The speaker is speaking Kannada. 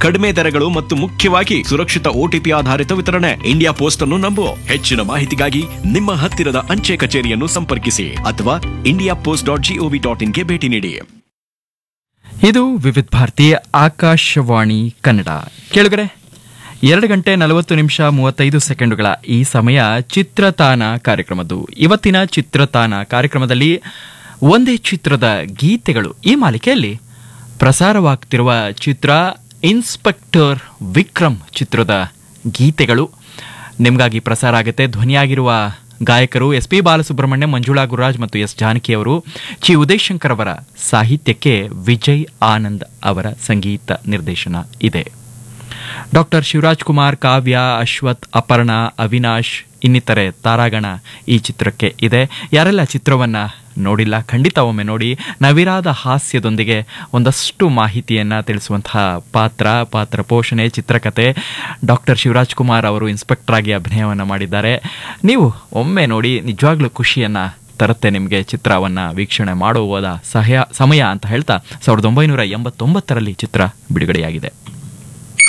ಕಡಿಮೆ ದರಗಳು ಮತ್ತು ಮುಖ್ಯವಾಗಿ ಸುರಕ್ಷಿತ ಓಟಿಪಿ ಆಧಾರಿತ ವಿತರಣೆ ಇಂಡಿಯಾ ಪೋಸ್ಟ್ ಅನ್ನು ನಂಬು ಹೆಚ್ಚಿನ ಮಾಹಿತಿಗಾಗಿ ನಿಮ್ಮ ಹತ್ತಿರದ ಅಂಚೆ ಕಚೇರಿಯನ್ನು ಸಂಪರ್ಕಿಸಿ ಅಥವಾ India post dot gov dot ಇನ್ಗೆ ಭೇಟಿ ನೀಡಿ ಇದು ವಿವಿಧ ಭಾರತಿ ಆಕಾಶವಾಣಿ ಕನ್ನಡ ಕೇಳುಗರೆ ಎರಡು ಗಂಟೆ ನಲವತ್ತು ನಿಮಿಷ ಮೂವತ್ತೈದು ಸೆಕೆಂಡುಗಳ ಈ ಸಮಯ ಚಿತ್ರತಾನ ಕಾರ್ಯಕ್ರಮದ್ದು ಇವತ್ತಿನ ಚಿತ್ರತಾನ ಕಾರ್ಯಕ್ರಮದಲ್ಲಿ ಒಂದೇ ಚಿತ್ರದ ಗೀತೆಗಳು ಈ ಮಾಲಿಕೆಯಲ್ಲಿ ಪ್ರಸಾರವಾಗ್ತಿರುವ ಚಿತ್ರ ಇನ್ಸ್ಪೆಕ್ಟರ್ ವಿಕ್ರಮ್ ಚಿತ್ರದ ಗೀತೆಗಳು ನಿಮಗಾಗಿ ಪ್ರಸಾರ ಆಗುತ್ತೆ ಧ್ವನಿಯಾಗಿರುವ ಗಾಯಕರು ಎಸ್ ಪಿ ಬಾಲಸುಬ್ರಹ್ಮಣ್ಯ ಮಂಜುಳಾ ಗುರುರಾಜ್ ಮತ್ತು ಎಸ್ ಜಾನಕಿ ಅವರು ಚಿ ಉದಯಶಂಕರ್ ಅವರ ಸಾಹಿತ್ಯಕ್ಕೆ ವಿಜಯ್ ಆನಂದ್ ಅವರ ಸಂಗೀತ ನಿರ್ದೇಶನ ಇದೆ ಡಾಕ್ಟರ್ ಶಿವರಾಜ್ ಕುಮಾರ್ ಕಾವ್ಯ ಅಶ್ವಥ್ ಅಪರ್ಣಾ ಅವಿನಾಶ್ ಇನ್ನಿತರೆ ತಾರಾಗಣ ಈ ಚಿತ್ರಕ್ಕೆ ಇದೆ ಯಾರೆಲ್ಲ ಚಿತ್ರವನ್ನ ನೋಡಿಲ್ಲ ಖಂಡಿತ ಒಮ್ಮೆ ನೋಡಿ ನವಿರಾದ ಹಾಸ್ಯದೊಂದಿಗೆ ಒಂದಷ್ಟು ಮಾಹಿತಿಯನ್ನ ತಿಳಿಸುವಂತಹ ಪಾತ್ರ ಪಾತ್ರ ಪೋಷಣೆ ಚಿತ್ರಕಥೆ ಡಾಕ್ಟರ್ ಶಿವರಾಜ್ ಕುಮಾರ್ ಅವರು ಇನ್ಸ್ಪೆಕ್ಟರ್ ಆಗಿ ಅಭಿನಯವನ್ನ ಮಾಡಿದ್ದಾರೆ ನೀವು ಒಮ್ಮೆ ನೋಡಿ ನಿಜವಾಗ್ಲೂ ಖುಷಿಯನ್ನ ತರುತ್ತೆ ನಿಮಗೆ ಚಿತ್ರವನ್ನ ವೀಕ್ಷಣೆ ಮಾಡುವುದ ಸಹಯ ಸಮಯ ಅಂತ ಹೇಳ್ತಾ ಸಾವಿರದ ಒಂಬೈನೂರ ಎಂಬತ್ತೊಂಬತ್ತರಲ್ಲಿ ಚಿತ್ರ ಬಿಡುಗಡೆಯಾಗಿದೆ